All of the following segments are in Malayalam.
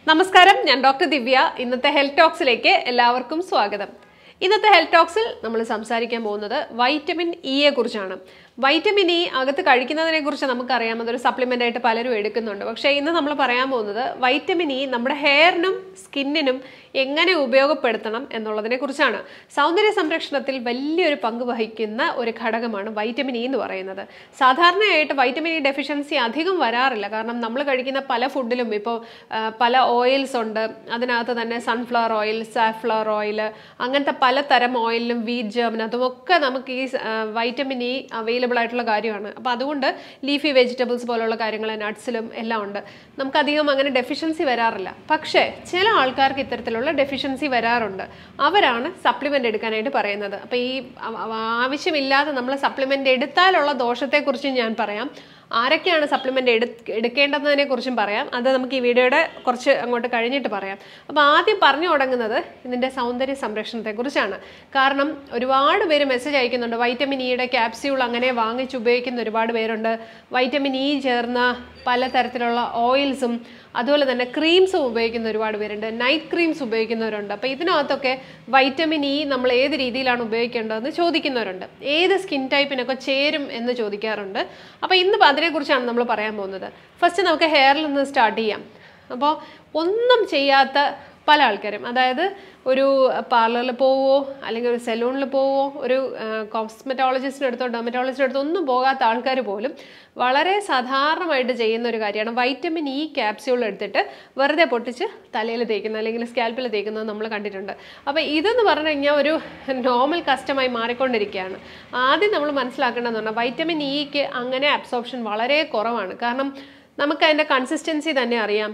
നമസ്കാരം ഞാൻ ഡോക്ടർ ദിവ്യ ഇന്നത്തെ ഹെൽത്ത് ടോക്സിലേക്ക് എല്ലാവർക്കും സ്വാഗതം ഇന്നത്തെ ഹെൽത്ത് ടോക്സിൽ നമ്മൾ സംസാരിക്കാൻ പോകുന്നത് വൈറ്റമിൻ ഇയെ കുറിച്ചാണ് വൈറ്റമിൻ ഇ അകത്ത് കഴിക്കുന്നതിനെ കുറിച്ച് നമുക്കറിയാം അതൊരു സപ്ലിമെന്റ് ആയിട്ട് പലരും എടുക്കുന്നുണ്ട് പക്ഷേ ഇന്ന് നമ്മൾ പറയാൻ പോകുന്നത് വൈറ്റമിൻ ഇ നമ്മുടെ ഹെയറിനും സ്കിന്നിനും എങ്ങനെ ഉപയോഗപ്പെടുത്തണം എന്നുള്ളതിനെ കുറിച്ചാണ് സൗന്ദര്യ സംരക്ഷണത്തിൽ വലിയൊരു പങ്ക് വഹിക്കുന്ന ഒരു ഘടകമാണ് വൈറ്റമിൻ ഇ എന്ന് പറയുന്നത് സാധാരണയായിട്ട് വൈറ്റമിൻ ഇ ഡെഫിഷ്യൻസി അധികം വരാറില്ല കാരണം നമ്മൾ കഴിക്കുന്ന പല ഫുഡിലും ഇപ്പോൾ പല ഓയിൽസ് ഉണ്ട് അതിനകത്ത് തന്നെ സൺഫ്ലവർ ഓയിൽ സാഫ്ലവർ ഓയിൽ അങ്ങനത്തെ പലതരം ഓയിലിലും വീറ്റ് ജേമിനകത്തും ഒക്കെ നമുക്ക് ഈ വൈറ്റമിൻ ഇ അവൈലബിൾ ആയിട്ടുള്ള കാര്യമാണ് അപ്പോൾ അതുകൊണ്ട് ലീഫി വെജിറ്റബിൾസ് പോലുള്ള കാര്യങ്ങൾ നട്ട്സിലും എല്ലാം ഉണ്ട് നമുക്കധികം അങ്ങനെ ഡെഫിഷ്യൻസി വരാറില്ല പക്ഷേ ചില ആൾക്കാർക്ക് ഇത്തരത്തിലുള്ള ഡെഫിഷ്യൻസി വരാറുണ്ട് അവരാണ് സപ്ലിമെൻ്റ് എടുക്കാനായിട്ട് പറയുന്നത് അപ്പോൾ ഈ അവ- അവ- ആവശ്യമില്ലാതെ നമ്മൾ സപ്ലിമെൻ്റ് എടുത്താലുള്ള ദോഷത്തെക്കുറിച്ച് ഞാൻ പറയാം ആരൊക്കെയാണ് സപ്ലിമെൻ്റ് എടു എടുക്കേണ്ടതിനെ കുറിച്ചും പറയാം അത് നമുക്ക് ഈ വീഡിയോയുടെ കുറച്ച് അങ്ങോട്ട് കഴിഞ്ഞിട്ട് പറയാം അപ്പോൾ ആദ്യം പറഞ്ഞു തുടങ്ങുന്നത് ഇതിൻ്റെ സൗന്ദര്യ സംരക്ഷണത്തെക്കുറിച്ചാണ് കാരണം ഒരുപാട് പേര് മെസ്സേജ് അയക്കുന്നുണ്ട് വൈറ്റമിൻ ഇയുടെ ക്യാപ്സ്യൂൾ അങ്ങനെ വാങ്ങിച്ച് ഉപയോഗിക്കുന്ന ഒരുപാട് പേരുണ്ട് വൈറ്റമിൻ ഇ ചേർന്ന പലതരത്തിലുള്ള ഓയിൽസും അതുപോലെ തന്നെ ക്രീംസും ഉപയോഗിക്കുന്ന ഒരുപാട് പേരുണ്ട് നൈറ്റ് ക്രീംസ് ഉപയോഗിക്കുന്നവരുണ്ട് അപ്പോൾ ഇതിനകത്തൊക്കെ വൈറ്റമിൻ ഇ നമ്മൾ ഏത് രീതിയിലാണ് ഉപയോഗിക്കേണ്ടതെന്ന് ചോദിക്കുന്നവരുണ്ട് ഏത് സ്കിൻ ടൈപ്പിനൊക്കെ ചേരും എന്ന് ചോദിക്കാറുണ്ട് അപ്പോൾ ഇന്ന് അതിനെക്കുറിച്ചാണ് നമ്മൾ പറയാൻ പോകുന്നത് ഫസ്റ്റ് നമുക്ക് ഹെയറിൽ നിന്ന് സ്റ്റാർട്ട് ചെയ്യാം അപ്പോൾ ഒന്നും ചെയ്യാത്ത പല ആൾക്കാരും അതായത് ഒരു പാർലറിൽ പോവോ അല്ലെങ്കിൽ ഒരു സലൂണിൽ പോവോ ഒരു കോസ്മെറ്റോളജിസ്റ്റിൻ്റെ അടുത്തോ ഡെർമറ്റോളജിസ്റ്റിൻ്റെ അടുത്തോ ഒന്നും പോകാത്ത ആൾക്കാർ പോലും വളരെ സാധാരണമായിട്ട് ചെയ്യുന്ന ഒരു കാര്യമാണ് വൈറ്റമിൻ ഇ ക്യാപ്സ്യൂൾ എടുത്തിട്ട് വെറുതെ പൊട്ടിച്ച് തലയിൽ തേക്കുന്നത് അല്ലെങ്കിൽ സ്കാൽപ്പിൽ തേക്കുന്നത് നമ്മൾ കണ്ടിട്ടുണ്ട് അപ്പോൾ ഇതെന്ന് പറഞ്ഞു കഴിഞ്ഞാൽ ഒരു നോർമൽ കസ്റ്റമായി മാറിക്കൊണ്ടിരിക്കുകയാണ് ആദ്യം നമ്മൾ മനസ്സിലാക്കേണ്ടതെന്ന് പറഞ്ഞാൽ വൈറ്റമിൻ ഇക്ക് അങ്ങനെ അബ്സോർപ്ഷൻ വളരെ കുറവാണ് കാരണം നമുക്ക് അതിൻ്റെ കൺസിസ്റ്റൻസി തന്നെ അറിയാം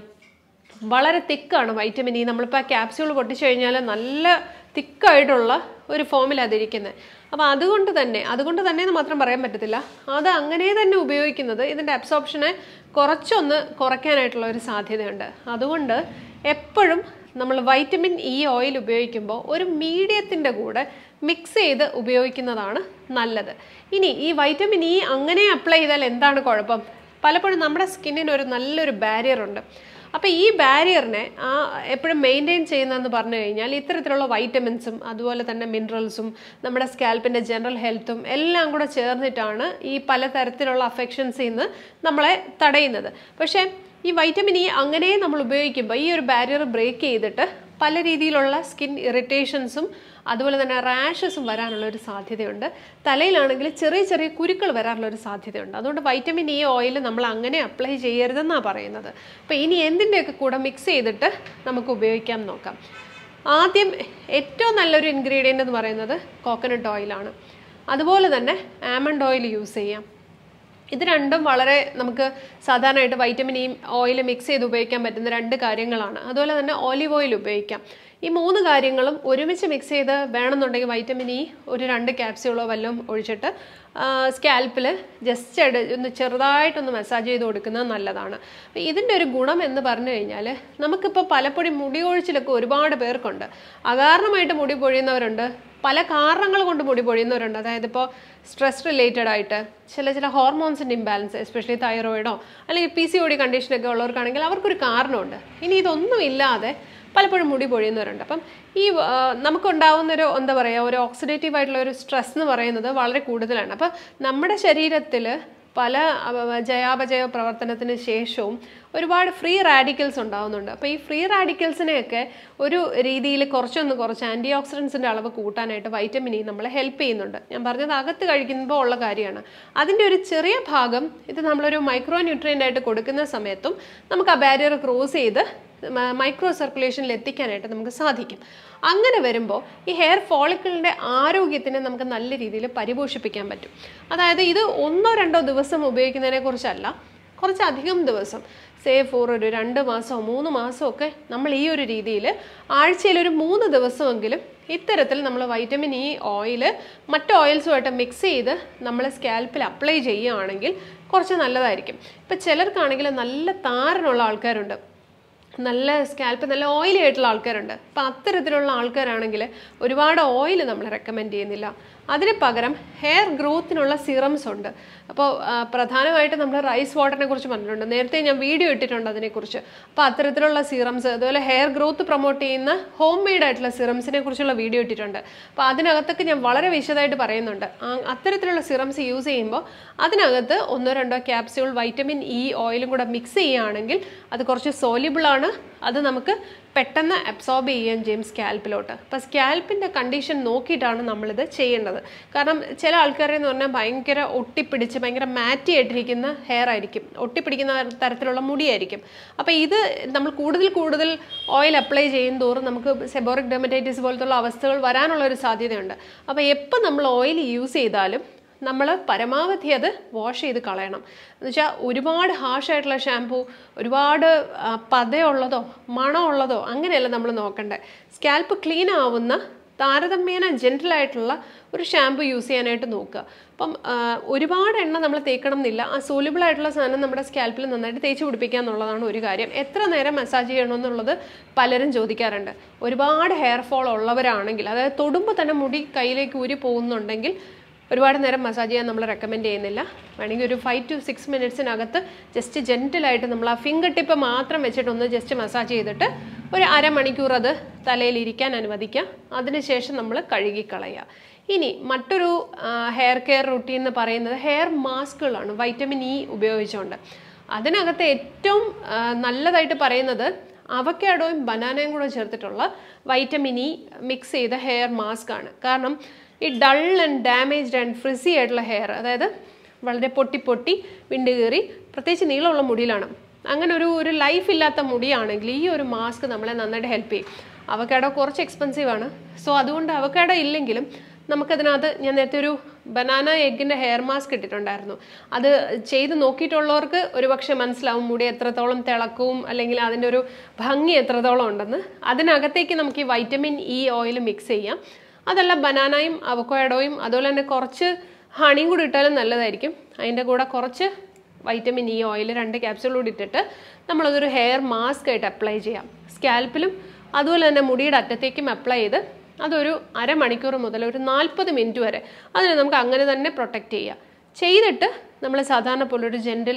വളരെ തിക്കാണ് വൈറ്റമിൻ ഇ നമ്മളിപ്പോൾ ആ ക്യാപ്സ്യൂൾ പൊട്ടിച്ചു കഴിഞ്ഞാൽ നല്ല തിക്കായിട്ടുള്ള ഒരു ഫോമിൽ അതിരിക്കുന്നത് അപ്പോൾ അതുകൊണ്ട് തന്നെ അതുകൊണ്ട് തന്നെ എന്ന് മാത്രം പറയാൻ പറ്റത്തില്ല അത് അങ്ങനെ തന്നെ ഉപയോഗിക്കുന്നത് ഇതിൻ്റെ അബ്സോർപ്ഷനെ കുറച്ചൊന്ന് കുറയ്ക്കാനായിട്ടുള്ള ഒരു സാധ്യതയുണ്ട് അതുകൊണ്ട് എപ്പോഴും നമ്മൾ വൈറ്റമിൻ ഇ ഓയിൽ ഉപയോഗിക്കുമ്പോൾ ഒരു മീഡിയത്തിൻ്റെ കൂടെ മിക്സ് ചെയ്ത് ഉപയോഗിക്കുന്നതാണ് നല്ലത് ഇനി ഈ വൈറ്റമിൻ ഇ അങ്ങനെ അപ്ലൈ ചെയ്താൽ എന്താണ് കുഴപ്പം പലപ്പോഴും നമ്മുടെ സ്കിന്നിന് ഒരു നല്ലൊരു ബാരിയർ ഉണ്ട് അപ്പോൾ ഈ ബാരിയറിനെ ആ എപ്പോഴും മെയിൻറ്റെയിൻ ചെയ്യുന്നതെന്ന് പറഞ്ഞു കഴിഞ്ഞാൽ ഇത്തരത്തിലുള്ള വൈറ്റമിൻസും അതുപോലെ തന്നെ മിനറൽസും നമ്മുടെ സ്കാൽപ്പിൻ്റെ ജനറൽ ഹെൽത്തും എല്ലാം കൂടെ ചേർന്നിട്ടാണ് ഈ പലതരത്തിലുള്ള അഫെക്ഷൻസിൽ നിന്ന് നമ്മളെ തടയുന്നത് പക്ഷേ ഈ വൈറ്റമിൻ ഇ അങ്ങനെ നമ്മൾ ഉപയോഗിക്കുമ്പോൾ ഈ ഒരു ബാരിയർ ബ്രേക്ക് ചെയ്തിട്ട് പല രീതിയിലുള്ള സ്കിൻ ഇറിറ്റേഷൻസും അതുപോലെ തന്നെ റാഷസും വരാനുള്ള ഒരു സാധ്യതയുണ്ട് തലയിലാണെങ്കിൽ ചെറിയ ചെറിയ കുരുക്കൾ വരാനുള്ള ഒരു സാധ്യതയുണ്ട് അതുകൊണ്ട് വൈറ്റമിൻ ഇ ഓയിൽ നമ്മൾ അങ്ങനെ അപ്ലൈ ചെയ്യരുതെന്നാണ് പറയുന്നത് അപ്പോൾ ഇനി എന്തിൻ്റെയൊക്കെ കൂടെ മിക്സ് ചെയ്തിട്ട് നമുക്ക് ഉപയോഗിക്കാം നോക്കാം ആദ്യം ഏറ്റവും നല്ലൊരു ഇൻഗ്രീഡിയൻ്റ് എന്ന് പറയുന്നത് കോക്കനട്ട് ഓയിലാണ് അതുപോലെ തന്നെ ആമണ്ട് ഓയിൽ യൂസ് ചെയ്യാം ഇത് രണ്ടും വളരെ നമുക്ക് സാധാരണയായിട്ട് വൈറ്റമിൻ ഇ ഓയിൽ മിക്സ് ചെയ്ത് ഉപയോഗിക്കാൻ പറ്റുന്ന രണ്ട് കാര്യങ്ങളാണ് അതുപോലെ തന്നെ ഓലിവ് ഓയിൽ ഉപയോഗിക്കാം ഈ മൂന്ന് കാര്യങ്ങളും ഒരുമിച്ച് മിക്സ് ചെയ്ത് വേണമെന്നുണ്ടെങ്കിൽ വൈറ്റമിൻ ഇ ഒരു രണ്ട് ക്യാപ്സ്യൂളോ വല്ലതും ഒഴിച്ചിട്ട് സ്കാൽപ്പിൽ ജസ്റ്റ് എടു ഒന്ന് ചെറുതായിട്ടൊന്ന് മസാജ് ചെയ്ത് കൊടുക്കുന്നത് നല്ലതാണ് അപ്പോൾ ഇതിൻ്റെ ഒരു ഗുണം എന്ന് പറഞ്ഞു കഴിഞ്ഞാൽ നമുക്കിപ്പോൾ പലപ്പോഴും മുടി കൊഴിച്ചിലൊക്കെ ഒരുപാട് പേർക്കുണ്ട് അകാരണമായിട്ട് മുടി പൊഴിയുന്നവരുണ്ട് പല കാരണങ്ങൾ കൊണ്ട് മുടി പൊഴിയുന്നവരുണ്ട് അതായത് ഇപ്പോൾ സ്ട്രെസ് റിലേറ്റഡ് ആയിട്ട് ചില ചില ഹോർമോൺസിൻ്റെ ഇംബാലൻസ് എസ്പെഷ്യലി തൈറോയിഡോ അല്ലെങ്കിൽ പി സി ഒ ഡി കണ്ടീഷനൊക്കെ ഉള്ളവർക്കാണെങ്കിൽ അവർക്കൊരു കാരണമുണ്ട് ഇനി ഇതൊന്നും ഇല്ലാതെ പലപ്പോഴും മുടി പൊഴിയുന്നവരുണ്ട് അപ്പം ഈ ആ, നമുക്കുണ്ടാവുന്നൊരു എന്താ പറയുക ഒരു ഓക്സിഡേറ്റീവ് ആയിട്ടുള്ള ഒരു സ്ട്രെസ് എന്ന് പറയുന്നത് വളരെ കൂടുതലാണ് അപ്പം നമ്മുടെ ശരീരത്തിൽ പല അവ- ജയാപജയ പ്രവർത്തനത്തിന് ശേഷവും ഒരുപാട് ഫ്രീ റാഡിക്കൽസ് ഉണ്ടാവുന്നുണ്ട് അപ്പോൾ ഈ ഫ്രീ റാഡിക്കൽസിനെയൊക്കെ ഒരു രീതിയിൽ കുറച്ചൊന്ന് കുറച്ച് ആൻറ്റി ഓക്സിഡൻസിൻ്റെ അളവ് കൂട്ടാനായിട്ട് വൈറ്റമിൻ ഇ നമ്മളെ ഹെൽപ്പ് ചെയ്യുന്നുണ്ട് ഞാൻ പറഞ്ഞത് അകത്ത് കഴിക്കുമ്പോൾ ഉള്ള കാര്യമാണ് അതിൻ്റെ ഒരു ചെറിയ ഭാഗം ഇത് നമ്മളൊരു മൈക്രോ ന്യൂട്രിയൻ്റ് ആയിട്ട് കൊടുക്കുന്ന സമയത്തും നമുക്ക് ആ ബാരിയർ ക്രോസ് ചെയ്ത് മൈക്രോ സർക്കുലേഷനിൽ എത്തിക്കാനായിട്ട് നമുക്ക് സാധിക്കും അങ്ങനെ വരുമ്പോൾ ഈ ഹെയർ ഫോളിക്കിളിൻ്റെ ആരോഗ്യത്തിനെ നമുക്ക് നല്ല രീതിയിൽ പരിപോഷിപ്പിക്കാൻ പറ്റും അതായത് ഇത് ഒന്നോ രണ്ടോ ദിവസം ഉപയോഗിക്കുന്നതിനെ കുറിച്ചല്ല കുറച്ചധികം ദിവസം സേ ഫോർ ഒരു രണ്ട് മാസമോ മൂന്ന് മാസമോ ഒക്കെ നമ്മൾ ഈ ഒരു രീതിയിൽ ആഴ്ചയിൽ ഒരു മൂന്ന് ദിവസമെങ്കിലും ഇത്തരത്തിൽ നമ്മൾ വൈറ്റമിൻ ഇ ഓയിൽ മറ്റ് ഓയിൽസുമായിട്ട് മിക്സ് ചെയ്ത് നമ്മൾ സ്കാൽപ്പിൽ അപ്ലൈ ചെയ്യുകയാണെങ്കിൽ കുറച്ച് നല്ലതായിരിക്കും ഇപ്പം ചിലർക്കാണെങ്കിൽ നല്ല താരനുള്ള ആൾക്കാരുണ്ട് നല്ല സ്കാൽപ്പ് നല്ല ഓയിലി ആയിട്ടുള്ള ആൾക്കാരുണ്ട് അപ്പം അത്തരത്തിലുള്ള ആൾക്കാരാണെങ്കിൽ ഒരുപാട് ഓയിൽ നമ്മൾ റെക്കമെൻഡ് ചെയ്യുന്നില്ല അതിന് പകരം ഹെയർ ഗ്രോത്തിനുള്ള സിറംസ് ഉണ്ട് അപ്പോൾ പ്രധാനമായിട്ട് നമ്മൾ റൈസ് വാട്ടറിനെ കുറിച്ച് പറഞ്ഞിട്ടുണ്ട് നേരത്തെ ഞാൻ വീഡിയോ ഇട്ടിട്ടുണ്ട് അതിനെക്കുറിച്ച് അപ്പോൾ അത്തരത്തിലുള്ള സിറംസ് അതുപോലെ ഹെയർ ഗ്രോത്ത് പ്രൊമോട്ട് ചെയ്യുന്ന ഹോം മെയ്ഡ് ആയിട്ടുള്ള സിറംസിനെ കുറിച്ചുള്ള വീഡിയോ ഇട്ടിട്ടുണ്ട് അപ്പോൾ അതിനകത്തൊക്കെ ഞാൻ വളരെ വിശദമായിട്ട് പറയുന്നുണ്ട് ആ- അത്തരത്തിലുള്ള സിറംസ് യൂസ് ചെയ്യുമ്പോൾ അതിനകത്ത് ഒന്നോ രണ്ടോ ക്യാപ്സ്യൂൾ വൈറ്റമിൻ ഇ ഓയിലും കൂടെ മിക്സ് ചെയ്യുകയാണെങ്കിൽ അത് കുറച്ച് സോലിബിൾ ആണ് അത് നമുക്ക് പെട്ടെന്ന് അബ്സോർബ് ചെയ്യുകയും ചെയ്യും സ്കാൽപ്പിലോട്ട് അപ്പോൾ സ്കാൽപ്പിൻ്റെ കണ്ടീഷൻ നോക്കിയിട്ടാണ് നമ്മളിത് ചെയ്യേണ്ടത് കാരണം ചില ആൾക്കാരെ എന്ന് പറഞ്ഞാൽ ഭയങ്കര ഒട്ടിപ്പിടിച്ച് ഭയങ്കര മാറ്റി ആയിട്ടിരിക്കുന്ന ഹെയർ ആയിരിക്കും ഒട്ടിപ്പിടിക്കുന്ന തരത്തിലുള്ള മുടിയായിരിക്കും അപ്പോൾ ഇത് നമ്മൾ കൂടുതൽ കൂടുതൽ ഓയിൽ അപ്ലൈ ചെയ്യും തോറും നമുക്ക് സെബോറിക് ഡെമറ്റൈറ്റിസ് പോലത്തുള്ള അവസ്ഥകൾ വരാനുള്ള ഒരു സാധ്യതയുണ്ട് അപ്പോൾ എപ്പോൾ നമ്മൾ ഓയിൽ യൂസ് ചെയ്താലും നമ്മൾ പരമാവധി അത് വാഷ് ചെയ്ത് കളയണം എന്ന് വെച്ചാൽ ഒരുപാട് ഹാഷായിട്ടുള്ള ഷാമ്പു ഒരുപാട് ആ, പതയുള്ളതോ മണമുള്ളതോ അങ്ങനെയല്ല നമ്മൾ നോക്കണ്ടേ സ്കാൽപ്പ് ക്ലീൻ ആവുന്ന താരതമ്യേന ജെൻറ്റൽ ആയിട്ടുള്ള ഒരു ഷാമ്പു യൂസ് ചെയ്യാനായിട്ട് നോക്കുക അപ്പം ആ, ഒരുപാട് എണ്ണ നമ്മൾ തേക്കണം എന്നില്ല ആ സോലിബിൾ ആയിട്ടുള്ള സാധനം നമ്മുടെ സ്കാൽപ്പിൽ നന്നായിട്ട് തേച്ച് പിടിപ്പിക്കുക എന്നുള്ളതാണ് ഒരു കാര്യം എത്ര നേരം മസാജ് ചെയ്യണമെന്നുള്ളത് പലരും ചോദിക്കാറുണ്ട് ഒരുപാട് ഹെയർ ഫോൾ ഉള്ളവരാണെങ്കിൽ അതായത് തൊടുമ്പോൾ തന്നെ മുടി കയ്യിലേക്ക് ഊരി പോകുന്നുണ്ടെങ്കിൽ ഒരുപാട് നേരം മസാജ് ചെയ്യാൻ നമ്മൾ റെക്കമെൻഡ് ചെയ്യുന്നില്ല വേണമെങ്കിൽ ഒരു ഫൈവ് ടു സിക്സ് മിനിറ്റ്സിനകത്ത് ജസ്റ്റ് ജെൻറ്റലായിട്ട് നമ്മൾ ആ ഫിംഗർ ടിപ്പ് മാത്രം വെച്ചിട്ട് ഒന്ന് ജസ്റ്റ് മസാജ് ചെയ്തിട്ട് ഒരു അരമണിക്കൂർ അത് തലയിൽ ഇരിക്കാൻ അനുവദിക്കുക അതിനുശേഷം നമ്മൾ കഴുകിക്കളയുക ഇനി മറ്റൊരു ഹെയർ കെയർ റുട്ടീൻ എന്ന് പറയുന്നത് ഹെയർ മാസ്കുകളാണ് വൈറ്റമിൻ ഇ ഉപയോഗിച്ചുകൊണ്ട് അതിനകത്ത് ഏറ്റവും ആ, നല്ലതായിട്ട് പറയുന്നത് അവക്കാഡോയും ബനാനയും കൂടെ ചേർത്തിട്ടുള്ള വൈറ്റമിൻ ഇ മിക്സ് ചെയ്ത ഹെയർ മാസ്ക് ആണ് കാരണം ഈ dull and damaged and frizzy ആയിട്ടുള്ള ഹെയർ അതായത് വളരെ പൊട്ടി പൊട്ടി വിണ്ട് കയറി പ്രത്യേകിച്ച് നീളമുള്ള മുടിയിലാണ് അങ്ങനെ ഒരു ഒരു ലൈഫ് ഇല്ലാത്ത മുടിയാണെങ്കിൽ ഈ ഒരു മാസ്ക് നമ്മളെ നന്നായിട്ട് ഹെൽപ്പ് ചെയ്യും അവക്കാഡോ കുറച്ച് എക്സ്പെൻസീവ് ആണ് സോ അതുകൊണ്ട് അവക്കാഡോ ഇല്ലെങ്കിലും നമുക്കതിനകത്ത് ഞാൻ നേരത്തെ ഒരു ബനാന എഗ്ഗിൻ്റെ ഹെയർ മാസ്ക് ഇട്ടിട്ടുണ്ടായിരുന്നു അത് ചെയ്ത് നോക്കിയിട്ടുള്ളവർക്ക് ഒരുപക്ഷെ മനസ്സിലാവും മുടി എത്രത്തോളം തിളക്കവും അല്ലെങ്കിൽ അതിൻ്റെ ഒരു ഭംഗി എത്രത്തോളം ഉണ്ടെന്ന് അതിനകത്തേക്ക് നമുക്ക് ഈ വൈറ്റമിൻ ഇ ഓയിൽ മിക്സ് ചെയ്യാം അതല്ല ബനാനയും അവക്കോഡോയും അതുപോലെ തന്നെ കുറച്ച് ഹണിയും കൂടി ഇട്ടാലും നല്ലതായിരിക്കും അതിൻ്റെ കൂടെ കുറച്ച് വൈറ്റമിൻ ഇ ഓയിൽ രണ്ട് ക്യാപ്സ്യൂൾ കൂടി ഇട്ടിട്ട് നമ്മളതൊരു ഹെയർ മാസ്ക് ആയിട്ട് അപ്ലൈ ചെയ്യാം സ്കാൽപ്പിലും അതുപോലെ തന്നെ മുടിയുടെ അറ്റത്തേക്കും അപ്ലൈ ചെയ്ത് അതൊരു അരമണിക്കൂർ മുതൽ ഒരു നാൽപ്പത് മിനിറ്റ് വരെ അതിനെ നമുക്ക് അങ്ങനെ തന്നെ പ്രൊട്ടക്റ്റ് ചെയ്യാം ചെയ്തിട്ട് നമ്മൾ സാധാരണ പോലെ ഒരു ജെൻറ്റിൽ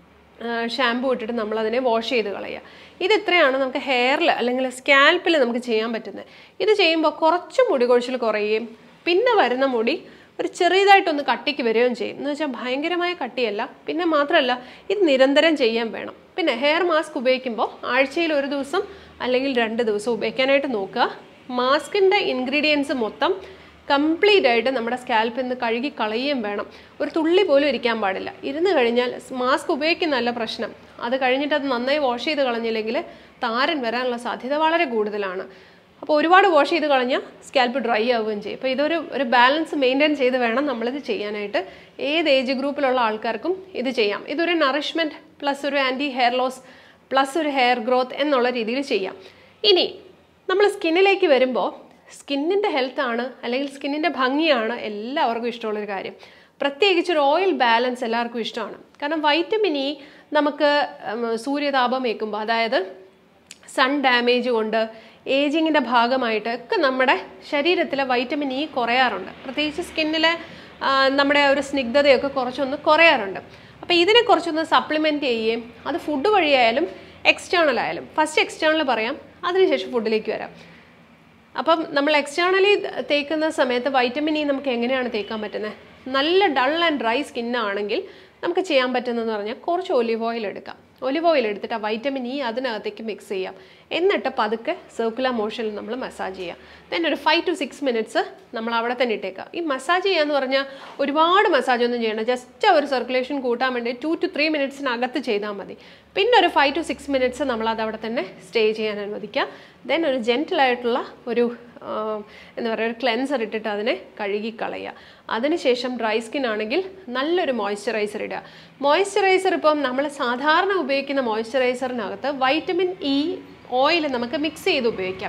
ഷാമ്പു ഇട്ടിട്ട് നമ്മളതിനെ വാഷ് ചെയ്ത് കളയുക ഇത് ഇത്രയാണ് നമുക്ക് ഹെയറിൽ അല്ലെങ്കിൽ സ്കാൽപ്പിൽ നമുക്ക് ചെയ്യാൻ പറ്റുന്നത് ഇത് ചെയ്യുമ്പോൾ കുറച്ച് മുടി കൊഴിച്ചിൽ കുറയുകയും പിന്നെ വരുന്ന മുടി ഒരു ചെറിയതായിട്ടൊന്ന് കട്ടിക്ക് വരികയും ചെയ്യും എന്ന് വെച്ചാൽ ഭയങ്കരമായ കട്ടിയല്ല പിന്നെ മാത്രമല്ല ഇത് നിരന്തരം ചെയ്യാൻ വേണം പിന്നെ ഹെയർ മാസ്ക് ഉപയോഗിക്കുമ്പോൾ ആഴ്ചയിൽ ഒരു ദിവസം അല്ലെങ്കിൽ രണ്ട് ദിവസം ഉപയോഗിക്കാനായിട്ട് നോക്കുക മാസ്കിൻ്റെ ഇൻഗ്രീഡിയൻസ് മൊത്തം കംപ്ലീറ്റ് ആയിട്ട് നമ്മുടെ സ്കാൽപ്പിൽ നിന്ന് കഴുകി കളയുകയും വേണം ഒരു തുള്ളി പോലും ഇരിക്കാൻ പാടില്ല ഇരുന്ന് കഴിഞ്ഞാൽ മാസ്ക് ഉപയോഗിക്കുന്നതല്ല പ്രശ്നം അത് കഴിഞ്ഞിട്ട് അത് നന്നായി വാഷ് ചെയ്ത് കളഞ്ഞില്ലെങ്കിൽ താരൻ വരാനുള്ള സാധ്യത വളരെ കൂടുതലാണ് അപ്പോൾ ഒരുപാട് വാഷ് ചെയ്ത് കളഞ്ഞാൽ സ്കാൽപ്പ് ഡ്രൈ ആവുകയും ചെയ്യും അപ്പോൾ ഇതൊരു ഒരു ബാലൻസ് മെയിൻറ്റെയിൻ ചെയ്ത് വേണം നമ്മളിത് ചെയ്യാനായിട്ട് ഏത് ഏജ് ഗ്രൂപ്പിലുള്ള ആൾക്കാർക്കും ഇത് ചെയ്യാം ഇതൊരു നറിഷ്മെൻറ്റ് പ്ലസ് ഒരു ആൻറ്റി ഹെയർ ലോസ് പ്ലസ് ഒരു ഹെയർ ഗ്രോത്ത് എന്നുള്ള രീതിയിൽ ചെയ്യാം ഇനി നമ്മൾ സ്കിന്നിലേക്ക് വരുമ്പോൾ സ്കിന്നിൻ്റെ ഹെൽത്താണ് അല്ലെങ്കിൽ സ്കിന്നിൻ്റെ ഭംഗിയാണ് എല്ലാവർക്കും ഇഷ്ടമുള്ളൊരു കാര്യം പ്രത്യേകിച്ച് ഒരു ഓയിൽ ബാലൻസ് എല്ലാവർക്കും ഇഷ്ടമാണ് കാരണം വൈറ്റമിൻ ഇ നമുക്ക് ഉം, സൂര്യതാപം ഏൽക്കുമ്പോൾ അതായത് സൺ ഡാമേജ് കൊണ്ട് ഏജിങ്ങിൻ്റെ ഭാഗമായിട്ട് ഒക്കെ നമ്മുടെ ശരീരത്തിലെ വൈറ്റമിൻ ഇ കുറയാറുണ്ട് പ്രത്യേകിച്ച് സ്കിന്നിലെ ആ, നമ്മുടെ ഒരു സ്നിഗ്ധതയൊക്കെ കുറച്ചൊന്ന് കുറയാറുണ്ട് അപ്പോൾ ഇതിനെ കുറച്ചൊന്ന് സപ്ലിമെൻറ്റ് ചെയ്യുകയും അത് ഫുഡ് വഴിയായാലും എക്സ്റ്റേണൽ ആയാലും ഫസ്റ്റ് എക്സ്റ്റേണൽ പറയാം അതിനുശേഷം ഫുഡിലേക്ക് വരാം അപ്പം നമ്മൾ എക്സ്റ്റേണലി തേക്കുന്ന സമയത്ത് വൈറ്റമിൻ ഇ നമുക്ക് എങ്ങനെയാണ് തേക്കാൻ പറ്റുന്നത് നല്ല ഡൾ ആൻഡ് ഡ്രൈ സ്കിന്നാണെങ്കിൽ നമുക്ക് ചെയ്യാൻ പറ്റുന്നതെന്ന് പറഞ്ഞാൽ കുറച്ച് ഒലിവ് ഓയിൽ എടുക്കാം ഒലിവ് ഓയിൽ എടുത്തിട്ട് ആ വൈറ്റമിൻ ഇ അതിനകത്തേക്ക് മിക്സ് ചെയ്യാം എന്നിട്ട് പതുക്കെ സർക്കുലർ മോഷനിൽ നമ്മൾ മസാജ് ചെയ്യാം ദെൻ ഒരു ഫൈവ് ടു സിക്സ് മിനിറ്റ്സ് നമ്മൾ അവിടെ തന്നെ ഇട്ടേക്കാം ഈ മസാജ് ചെയ്യാന്ന് പറഞ്ഞാൽ ഒരുപാട് മസാജ് ഒന്നും ചെയ്യണം ജസ്റ്റ് ഒരു സർക്കുലേഷൻ കൂട്ടാൻ വേണ്ടി ടു ടു ത്രീ മിനിറ്റ്സിനകത്ത് ചെയ്താൽ മതി പിന്നെ ഒരു ഫൈവ് ടു സിക്സ് മിനിറ്റ്സ് നമ്മൾ അത് അവിടെ തന്നെ സ്റ്റേ ചെയ്യാൻ അനുവദിക്കുക ദെൻ ഒരു ജെൻറ്റിലായിട്ടുള്ള ഒരു ആ, എന്താ പറയുക ഒരു ക്ലെൻസർ ഇട്ടിട്ട് അതിനെ കഴുകി കളയുക അതിനുശേഷം ഡ്രൈ സ്കിൻ ആണെങ്കിൽ നല്ലൊരു മോയ്സ്ചറൈസർ ഇടുക മോയ്സ്ചറൈസർ ഇപ്പം നമ്മൾ സാധാരണ ഉപയോഗിക്കുന്ന മോയ്സ്ചറൈസറിനകത്ത് വൈറ്റമിൻ ഇ ഓയിൽ നമുക്ക് മിക്സ് ചെയ്ത് ഉപയോഗിക്കാം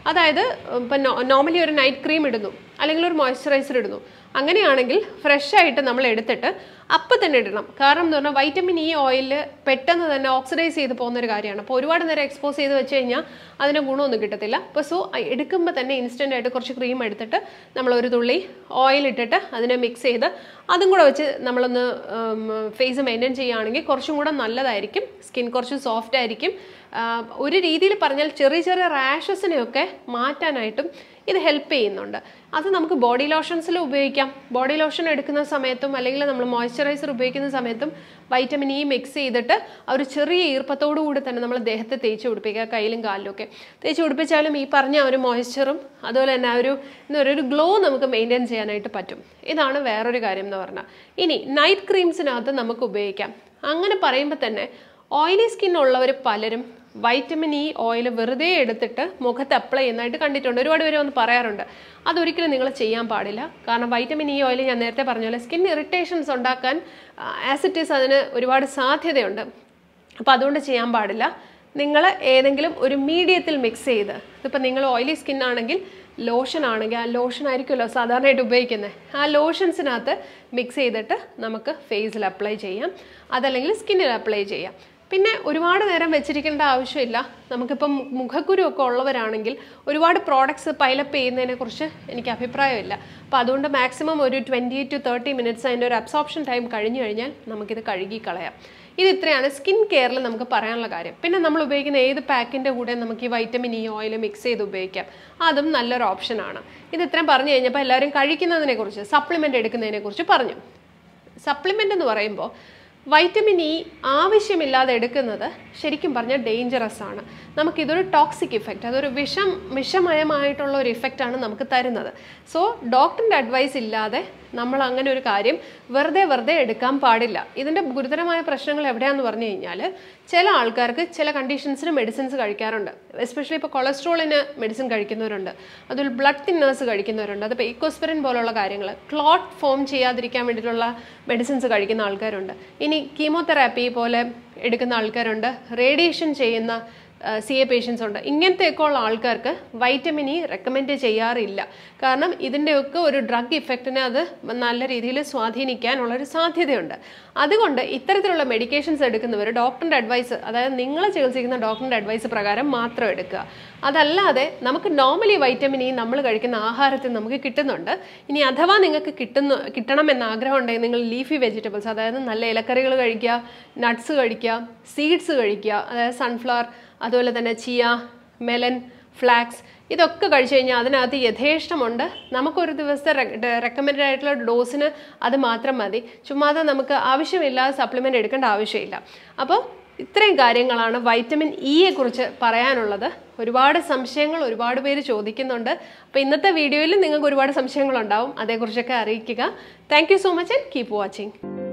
അതായത് ഇപ്പം നോർമലി ഒരു നൈറ്റ് ക്രീം ഇടുന്നു അല്ലെങ്കിൽ ഒരു മോയ്സ്ചറൈസർ ഇടുന്നു അങ്ങനെയാണെങ്കിൽ ഫ്രഷ് ആയിട്ട് നമ്മൾ എടുത്തിട്ട് അപ്പം തന്നെ ഇടണം കാരണം എന്ന് പറഞ്ഞാൽ വൈറ്റമിൻ ഇ ഓയിൽ പെട്ടെന്ന് തന്നെ ഓക്സിഡൈസ് ചെയ്ത് പോകുന്ന ഒരു കാര്യമാണ് അപ്പോൾ ഒരുപാട് നേരം എക്സ്പോസ് ചെയ്ത് വെച്ച് കഴിഞ്ഞാൽ അതിന് ഗുണമൊന്നും കിട്ടത്തില്ല അപ്പോൾ സോ എടുക്കുമ്പോൾ തന്നെ ഇൻസ്റ്റൻ്റ് ആയിട്ട് കുറച്ച് ക്രീം എടുത്തിട്ട് നമ്മൾ ഒരു തുള്ളി ഓയിൽ ഇട്ടിട്ട് അതിനെ മിക്സ് ചെയ്ത് അതും കൂടെ വെച്ച് നമ്മളൊന്ന് ഫേസ് മെയിൻറ്റെയിൻ ചെയ്യുകയാണെങ്കിൽ കുറച്ചും കൂടെ നല്ലതായിരിക്കും സ്കിൻ കുറച്ച് സോഫ്റ്റ് ആയിരിക്കും ആഹ് ഒരു രീതിയിൽ പറഞ്ഞാൽ ചെറിയ ചെറിയ റാഷസിനെയൊക്കെ മാറ്റാനായിട്ടും ഇത് ഹെൽപ്പ് ചെയ്യുന്നുണ്ട് അത് നമുക്ക് ബോഡി ലോഷൻസിൽ ഉപയോഗിക്കാം ബോഡി ലോഷൻ എടുക്കുന്ന സമയത്തും അല്ലെങ്കിൽ നമ്മൾ മോയ്സ്ചറൈസർ ഉപയോഗിക്കുന്ന സമയത്തും വൈറ്റമിൻ ഇ മിക്സ് ചെയ്തിട്ട് ആ ഒരു ചെറിയ ഈർപ്പത്തോടു കൂടി തന്നെ നമ്മൾ ദേഹത്തെ തേച്ച് പിടിപ്പിക്കുക കയ്യിലും കാലിലും ഒക്കെ തേച്ച് പിടിപ്പിച്ചാലും ഈ പറഞ്ഞ ആ ഒരു മോയ്സ്ചറും അതുപോലെ തന്നെ ആ ഒരു എന്താ പറയുക ഒരു ഗ്ലോ നമുക്ക് മെയിൻറ്റെയിൻ ചെയ്യാനായിട്ട് പറ്റും ഇതാണ് വേറൊരു കാര്യം എന്ന് പറഞ്ഞാൽ ഇനി നൈറ്റ് ക്രീംസിനകത്ത് നമുക്ക് ഉപയോഗിക്കാം അങ്ങനെ പറയുമ്പോൾ തന്നെ ഓയിലി സ്കിൻ ഉള്ളവർ പലരും വൈറ്റമിൻ ഇ ഓയിൽ വെറുതെ എടുത്തിട്ട് മുഖത്ത് അപ്ലൈ ചെയ്യുന്നതായിട്ട് കണ്ടിട്ടുണ്ട് ഒരുപാട് പേര് വന്ന് പറയാറുണ്ട് അതൊരിക്കലും നിങ്ങൾ ചെയ്യാൻ പാടില്ല കാരണം വൈറ്റമിൻ ഇ ഓയിൽ ഞാൻ നേരത്തെ പറഞ്ഞ പോലെ സ്കിൻ ഇറിറ്റേഷൻസ് ഉണ്ടാക്കാൻ ആസിറ്റീസ് അതിന് ഒരുപാട് സാധ്യതയുണ്ട് അപ്പോൾ അതുകൊണ്ട് ചെയ്യാൻ പാടില്ല നിങ്ങൾ ഏതെങ്കിലും ഒരു മീഡിയത്തിൽ മിക്സ് ചെയ്ത് ഇതിപ്പോൾ നിങ്ങൾ ഓയിലി സ്കിൻ ആണെങ്കിൽ ലോഷൻ ആണെങ്കിൽ ആ ലോഷൻ ആയിരിക്കുമല്ലോ സാധാരണയായിട്ട് ഉപയോഗിക്കുന്നത് ആ ലോഷൻസിനകത്ത് മിക്സ് ചെയ്തിട്ട് നമുക്ക് ഫേസിൽ അപ്ലൈ ചെയ്യാം അതല്ലെങ്കിൽ സ്കിന്നിൽ അപ്ലൈ ചെയ്യാം പിന്നെ ഒരുപാട് നേരം വെച്ചിരിക്കേണ്ട ആവശ്യമില്ല നമുക്കിപ്പം മുഖക്കുരു ഒക്കെ ഉള്ളവരാണെങ്കിൽ ഒരുപാട് പ്രോഡക്ട്സ് പൈലപ്പ് ചെയ്യുന്നതിനെ കുറിച്ച് എനിക്ക് അഭിപ്രായമില്ല അപ്പോൾ അതുകൊണ്ട് മാക്സിമം ഒരു ട്വൻറ്റി ടു തേർട്ടി മിനിറ്റ്സ് അതിൻ്റെ ഒരു അബ്സോർപ്ഷൻ ടൈം കഴിഞ്ഞു കഴിഞ്ഞാൽ നമുക്കിത് കഴുകി കളയാം ഇത് ഇത്രയാണ് സ്കിൻ കെയറിൽ നമുക്ക് പറയാനുള്ള കാര്യം പിന്നെ നമ്മൾ ഉപയോഗിക്കുന്ന ഏത് പാക്കിൻ്റെ കൂടെ നമുക്ക് ഈ വൈറ്റമിൻ ഇ ഓയിൽ മിക്സ് ചെയ്ത് ഉപയോഗിക്കാം അതും നല്ലൊരു ഓപ്ഷനാണ് ഇത് ഇത്രയും പറഞ്ഞു കഴിഞ്ഞപ്പോൾ എല്ലാവരും കഴിക്കുന്നതിനെ കുറിച്ച് സപ്ലിമെൻ്റ് എടുക്കുന്നതിനെ കുറിച്ച് പറഞ്ഞു സപ്ലിമെൻ്റ് എന്ന് പറയുമ്പോൾ വൈറ്റമിൻ ഇ ആവശ്യമില്ലാതെ എടുക്കുന്നത് ശരിക്കും പറഞ്ഞാൽ ഡേഞ്ചറസ് ആണ് നമുക്കിതൊരു ടോക്സിക് ഇഫക്റ്റ് അതൊരു വിഷം വിഷമയമായിട്ടുള്ള ഒരു ഇഫക്റ്റാണ് നമുക്ക് തരുന്നത് സോ ഡോക്ടറിൻ്റെ അഡ്വൈസ് ഇല്ലാതെ നമ്മൾ അങ്ങനെ ഒരു കാര്യം വെറുതെ വെറുതെ എടുക്കാൻ പാടില്ല ഇതിൻ്റെ ഗുരുതരമായ പ്രശ്നങ്ങൾ എവിടെയാണെന്ന് പറഞ്ഞു കഴിഞ്ഞാൽ ചില ആൾക്കാർക്ക് ചില കണ്ടീഷൻസിന് മെഡിസിൻസ് കഴിക്കാറുണ്ട് എസ്പെഷ്യലി ഇപ്പോൾ കൊളസ്ട്രോളിന് മെഡിസിൻ കഴിക്കുന്നവരുണ്ട് അതിൽ ബ്ലഡ് തിന്നേഴ്സ് കഴിക്കുന്നവരുണ്ട് അതിപ്പോൾ ഈക്കോസ്പെറിൻ പോലുള്ള കാര്യങ്ങൾ ക്ലോട്ട് ഫോം ചെയ്യാതിരിക്കാൻ വേണ്ടിയിട്ടുള്ള മെഡിസിൻസ് കഴിക്കുന്ന ആൾക്കാരുണ്ട് ഇനി കീമോതെറാപ്പി പോലെ എടുക്കുന്ന ആൾക്കാരുണ്ട് റേഡിയേഷൻ ചെയ്യുന്ന സി എ പേഷ്യൻസ് ഉണ്ട് ഇങ്ങനത്തെയൊക്കെ ഉള്ള ആൾക്കാർക്ക് വൈറ്റമിൻ ഇ റെക്കമെൻഡ് ചെയ്യാറില്ല കാരണം ഇതിൻ്റെയൊക്കെ ഒരു ഡ്രഗ് ഇഫക്റ്റിനെ അത് നല്ല രീതിയിൽ സ്വാധീനിക്കാനുള്ള ഒരു സാധ്യതയുണ്ട് അതുകൊണ്ട് ഇത്തരത്തിലുള്ള മെഡിക്കേഷൻസ് എടുക്കുന്നവർ ഡോക്ടറിൻ്റെ അഡ്വൈസ് അതായത് നിങ്ങൾ ചികിത്സിക്കുന്ന ഡോക്ടറിൻ്റെ അഡ്വൈസ് പ്രകാരം മാത്രം എടുക്കുക അതല്ലാതെ നമുക്ക് നോർമലി വൈറ്റമിൻ ഇ നമ്മൾ കഴിക്കുന്ന ആഹാരത്തിൽ നമുക്ക് കിട്ടുന്നുണ്ട് ഇനി അഥവാ നിങ്ങൾക്ക് കിട്ടുന്ന കിട്ടണമെന്ന് ആഗ്രഹം ഉണ്ടെങ്കിൽ നിങ്ങൾ ലീഫി വെജിറ്റബിൾസ് അതായത് നല്ല ഇലക്കറികൾ കഴിക്കുക നട്ട്സ് കഴിക്കുക സീഡ്സ് കഴിക്കുക അതായത് സൺഫ്ലവർ അതുപോലെ തന്നെ ചിയ മെലൻ ഫ്ലാക്സ് ഇതൊക്കെ കഴിച്ചു കഴിഞ്ഞാൽ അതിനകത്ത് യഥേഷ്ടമുണ്ട് നമുക്കൊരു ദിവസത്തെ റെക്കമെൻഡ് ആയിട്ടുള്ള ഡോസിന് അത് മാത്രം മതി ചുമ്മാതെ നമുക്ക് ആവശ്യമില്ലാതെ സപ്ലിമെൻ്റ് എടുക്കേണ്ട ആവശ്യമില്ല അപ്പോൾ ഇത്രയും കാര്യങ്ങളാണ് വൈറ്റമിൻ ഇയെ കുറിച്ച് പറയാനുള്ളത് ഒരുപാട് സംശയങ്ങൾ ഒരുപാട് പേര് ചോദിക്കുന്നുണ്ട് അപ്പോൾ ഇന്നത്തെ വീഡിയോയിൽ നിങ്ങൾക്ക് ഒരുപാട് സംശയങ്ങളുണ്ടാവും അതേക്കുറിച്ചൊക്കെ അറിയിക്കുക thank you so much and keep watching